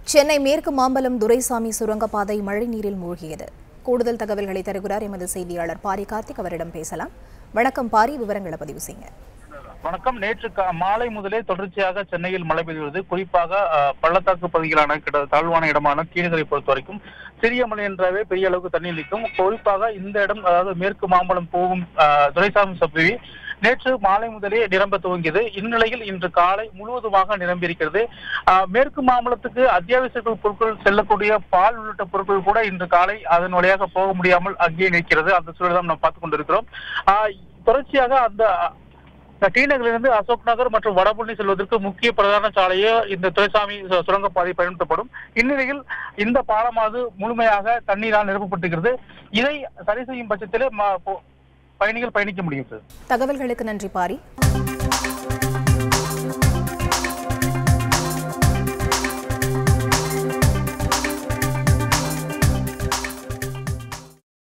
சென்னை மேற்கு மாம்பலம் துரைசாமி சுரங்கப்பாதை மழைநீரில் மூழ்கியது கூடுதல் தகவல்களை தருகிறார் எமது செய்தியாளர் பாரி கார்த்திக் அவரிடம் பேசலாம் வணக்கம் பாரி விவரங்களை பதிவு செய்யுங்க வணக்கம் நேற்று கா- மாலை முதலே தொடர்ச்சியாக சென்னையில் மழை பெய்து குறிப்பாக அஹ், பள்ளத்தாக்கு பகுதிகளான கிட தாழ்வான இடமான கீழகரை பொறுத்த வரைக்கும் சிறிய மலை என்றாவே பெரிய அளவுக்கு தண்ணீர் நிற்கும் குறிப்பாக இந்த இடம் அதாவது மேற்கு மாம்பலம் போகும் அஹ், துரைசாமி சப்ரி நேற்று மாலை முதலே நிரம்ப துவங்கியது இந்நிலையில் இன்று காலை முழுவதுமாக நிரம்பியிருக்கிறது அஹ், மேற்கு மாம்பலத்துக்கு அத்தியாவசிய பொருட்கள் செல்லக்கூடிய பால் உள்ளிட்ட பொருட்கள் கூட இன்று காலை அதன் வழியாக போக முடியாமல் அங்கேயே நிற்கிறது அந்த சூழலை தான் நாம் பார்த்துக் கொண்டிருக்கிறோம் அஹ், தொடர்ச்சியாக அந்த இந்த டி நகரிலிருந்து அசோக் நகர் மற்றும் வடபழனி செல்வதற்கு முக்கிய பிரதான சாலையோ இந்த துரைசாமி சு- சுரங்கப்பாதை பயன்படுத்தப்படும் இந்நிலையில் இந்த பாலமானது முழுமையாக தண்ணீரால் நிரப்பப்பட்டிருக்கிறது இதை சரி செய்யும் பட்சத்தில் ம- போ- பயணிகள் பயணிக்க முடியும் சார் தகவல்களுக்கு நன்றி பாரி